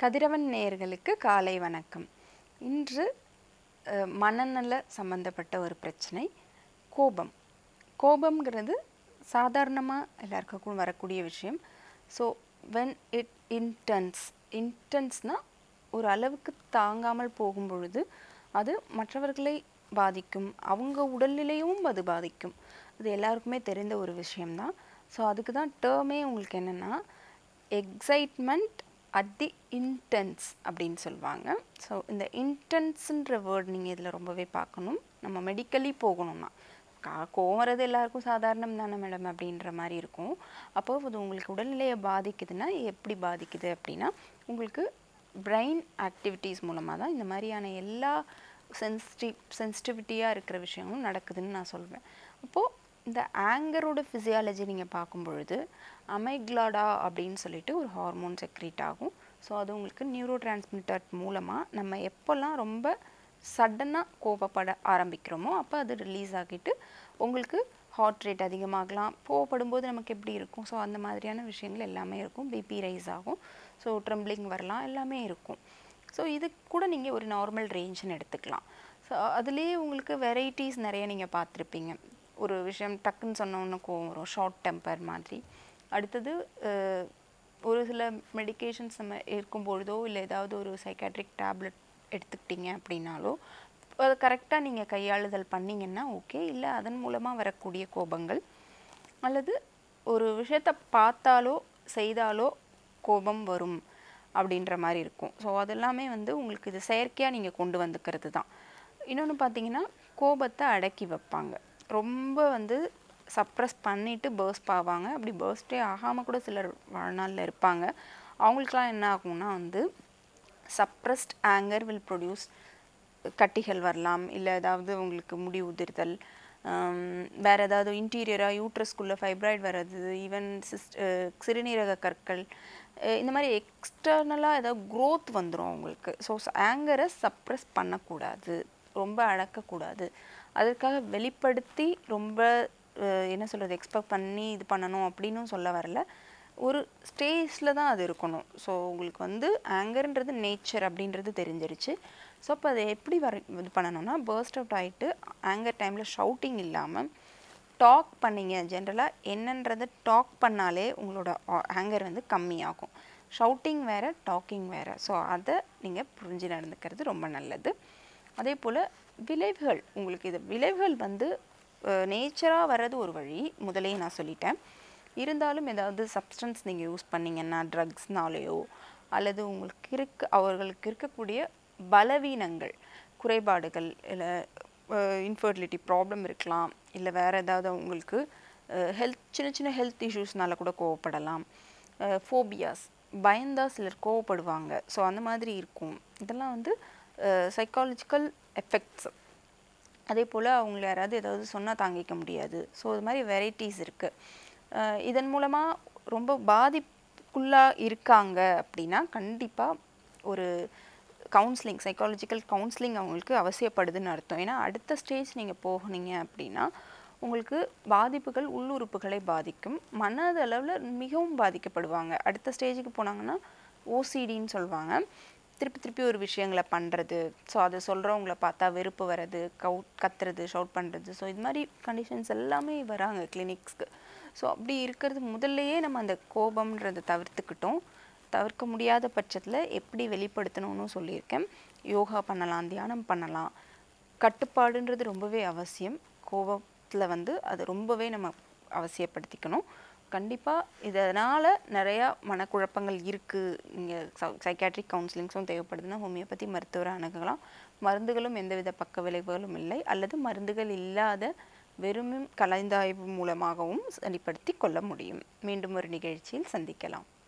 கதிரவன் நேயர்களுக்கு காலை வணக்கம் இன்று அஹ், மனநல சம்பந்தப்பட்ட ஒரு பிரச்சனை கோபம் கோபம்ங்கிறது சாதாரணமாக எல்லாருக்கும் வரக்கூடிய விஷயம் ஸோ வென் இட் இன்டென்ஸ் இன்டென்ஸ்னால் ஒரு அளவுக்கு தாங்காமல் போகும் பொழுது அது மற்றவர்களை பாதிக்கும் அவங்க உடல்நிலையும் அது பாதிக்கும் அது எல்லாருக்குமே தெரிந்த ஒரு விஷயம்தான் ஸோ அதுக்கு தான் டேர்மே உங்களுக்கு என்னென்னா எக்ஸைட்மெண்ட் அட் தி இன்டென்ஸ் அப்படின்னு சொல்லுவாங்க ஸோ இந்த இன்டென்ஸ்ன்ற வேர்ட் நீங்கள் இதில் ரொம்பவே பார்க்கணும் நம்ம மெடிக்கலி போகணும்னா கா கோவம் வர்றது எல்லாருக்கும் சாதாரணம் தானே மேடம் அப்படின்ற மாதிரி இருக்கும் அப்போ அது உங்களுக்கு உடல்நிலையை பாதிக்குதுன்னா எப்படி பாதிக்குது அப்படின்னா உங்களுக்கு பிரெயின் ஆக்டிவிட்டீஸ் மூலமாக தான் இந்த மாதிரியான எல்லா சென்சிட்டிவ் சென்சிட்டிவிட்டியாக இருக்கிற விஷயங்களும் நடக்குதுன்னு நான் சொல்வேன் அப்போது இந்த ஆங்கரோட ஃபிசியாலஜி நீங்கள் பார்க்கும் பொழுது அமைக்லாடா அப்படின்னு சொல்லிட்டு ஒரு ஹார்மோன் செக்ரீட் ஆகும் ஸோ அது உங்களுக்கு நியூரோ டிரான்ஸ்மிட்டர் மூலமாக நம்ம எப்போல்லாம் ரொம்ப சடனாக கோபப்பட ஆரம்பிக்கிறோமோ அப்போ அது ரிலீஸ் ஆகிட்டு உங்களுக்கு ஹார்ட் ரேட் அதிகமாகலாம் கோவப்படும்போது நமக்கு எப்படி இருக்கும் ஸோ அந்த மாதிரியான விஷயங்கள் எல்லாமே இருக்கும் பிபி ரைஸ் ஆகும் ஸோ ட்ரம்பிளிங் வரலாம் எல்லாமே இருக்கும் ஸோ இது கூட நீங்கள் ஒரு நார்மல் ரேஞ்சுன்னு எடுத்துக்கலாம் ஸோ அதுலேயே உங்களுக்கு வெரைட்டிஸ் நிறைய நீங்கள் பார்த்துருப்பீங்க ஒரு விஷயம் டக்குன்னு சொன்னோன்னு கோவம் வரும் ஷார்ட் டெம்பர் மாதிரி அடுத்தது அஹ், ஒரு சில மெடிகேஷன்ஸ் நம்ம இருக்கும் பொழுதோ இல்லை ஏதாவது ஒரு சைக்காட்ரிக் டேப்லெட் எடுத்துக்கிட்டீங்க அப்படின்னாலோ அதை கரெக்டாக நீங்கள் கையாளுதல் பண்ணீங்கன்னா ஓகே இல்லை அதன் மூலமாக வரக்கூடிய கோபங்கள் அல்லது ஒரு விஷயத்தை பார்த்தாலோ செய்தாலோ கோபம் வரும் அப்படின்ற மாதிரி இருக்கும் ஸோ அதெல்லாமே வந்து உங்களுக்கு இது செயற்கையாக நீங்கள் கொண்டு வந்துக்கிறது தான் இன்னொன்று பார்த்தீங்கன்னா கோபத்தை அடக்கி வைப்பாங்க ரொம்ப வந்து சப்ரஸ் பண்ணிவிட்டு பேர்ஸ்ட் ஆவாங்க அப்படி பேர்ஸ்டே ஆகாமல் கூட சிலர் வாழ்நாளில் இருப்பாங்க அவங்களுக்குலாம் என்ன ஆகும்னா வந்து சப்ரஸ்ட் ஆங்கர் வில் ப்ரொடியூஸ் கட்டிகள் வரலாம் இல்லை ஏதாவது உங்களுக்கு முடி உதிர்தல் ஆம், வேற ஏதாவது இன்டீரியராக யூட்ரஸ்குள்ளே ஃபைப்ராய்டு வர்றது ஈவன் சிஸ் சிறுநீரக கற்கள் அஹ் இந்த மாதிரி எக்ஸ்டர்னலாக ஏதாவது growth வந்துடும் அவங்களுக்கு ஸோ ஆங்கரை சப்ரஸ் பண்ணக்கூடாது ரொம்ப அடக்கக்கூடாது அதற்காக வெளிப்படுத்தி ரொம்ப அஹ், என்ன சொல்கிறது எக்ஸ்பெக்ட் பண்ணி இது பண்ணணும் அப்படின்னும் சொல்ல வரல ஒரு ஸ்டேஜில் தான் அது இருக்கணும் ஸோ உங்களுக்கு வந்து ஆங்கர்ன்றது நேச்சர் அப்படின்றது தெரிஞ்சிருச்சு ஸோ அப்போ அதை எப்படி வர இது பண்ணணும்னா burst அவுட் ஆகிட்டு ஆங்கர் டைமில் ஷவுட்டிங் இல்லாமல் டாக் பண்ணீங்க ஜென்ரலாக என்னன்றதை டாக் பண்ணாலே உங்களோட ஆங்கர் வந்து கம்மியாகும் ஷவுட்டிங் வேறு டாக்கிங் வேறு ஸோ அதை நீங்கள் புரிஞ்சு நடந்துக்கிறது ரொம்ப நல்லது அதே போல் விளைவுகள் உங்களுக்கு இது விளைவுகள் வந்து நேச்சராக வர்றது ஒரு வழி முதலே நான் சொல்லிட்டேன் இருந்தாலும் ஏதாவது சப்ஸ்டன்ஸ் நீங்கள் யூஸ் பண்ணீங்கன்னா ட்ரக்ஸ்னாலேயோ அல்லது உங்களுக்கு இருக்க அவர்களுக்கு இருக்கக்கூடிய பலவீனங்கள் குறைபாடுகள் இல்லை இன்ஃபர்டிலிட்டி ப்ராப்ளம் இருக்கலாம் இல்லை வேறு ஏதாவது உங்களுக்கு ஹெல்த் சின்ன சின்ன ஹெல்த் இஷ்யூஸ்னால கூட கோவப்படலாம் ஃபோபியாஸ் பயந்தா சிலர் கோவப்படுவாங்க ஸோ அந்த மாதிரி இருக்கும் இதெல்லாம் வந்து சைக்காலஜிக்கல் எஃபெக்ட்ஸ் அதே போல் அவங்கள யாராவது ஏதாவது சொன்னால் தாங்கிக்க முடியாது ஸோ இது மாதிரி வெரைட்டிஸ் இருக்குது இதன் மூலமாக ரொம்ப பாதிப்புக்குள்ளாக இருக்காங்க அப்படின்னா கண்டிப்பாக ஒரு கவுன்சிலிங் சைக்காலஜிக்கல் கவுன்சிலிங் அவங்களுக்கு அவசியப்படுதுன்னு அர்த்தம் ஏன்னா அடுத்த ஸ்டேஜ் நீங்கள் போனீங்க அப்படின்னா உங்களுக்கு பாதிப்புகள் உள்ளுறுப்புகளை பாதிக்கும் மனதளவில் மிகவும் பாதிக்கப்படுவாங்க அடுத்த ஸ்டேஜுக்கு போனாங்கன்னா ஓசிடின்னு சொல்லுவாங்க திருப்பி திருப்பி ஒரு விஷயங்களை பண்ணுறது ஸோ அதை சொல்கிறவங்கள பார்த்தா வெறுப்பு வர்றது கவு கத்துறது ஷவுட் பண்ணுறது ஸோ இது மாதிரி கண்டிஷன்ஸ் எல்லாமே வராங்க கிளினிக்ஸ்க்கு ஸோ அப்படி இருக்கிறது முதல்லையே நம்ம அந்த கோபம்ன்றதை தவிர்த்துக்கிட்டோம் தவிர்க்க முடியாத பட்சத்தில் எப்படி வெளிப்படுத்தணும்னு சொல்லியிருக்கேன் யோகா பண்ணலாம் தியானம் பண்ணலாம் கட்டுப்பாடுன்றது ரொம்பவே அவசியம் கோபத்தில் வந்து அது ரொம்பவே நம்ம அவசியப்படுத்திக்கணும் கண்டிப்பாக இதனால் நிறையா மனக்குழப்பங்கள் இருக்குது இங்கே சைக்காட்ரிக் கவுன்சிலிங்ஸும் தேவைப்படுதுன்னா ஹோமியோபதி மருத்துவரை அணுகலாம் மருந்துகளும் எந்தவித பக்க விளைவுகளும் இல்லை அல்லது மருந்துகள் இல்லாத வெறும் கலந்தாய்வு மூலமாகவும் சரிப்படுத்தி கொள்ள முடியும் மீண்டும் ஒரு நிகழ்ச்சியில் சந்திக்கலாம்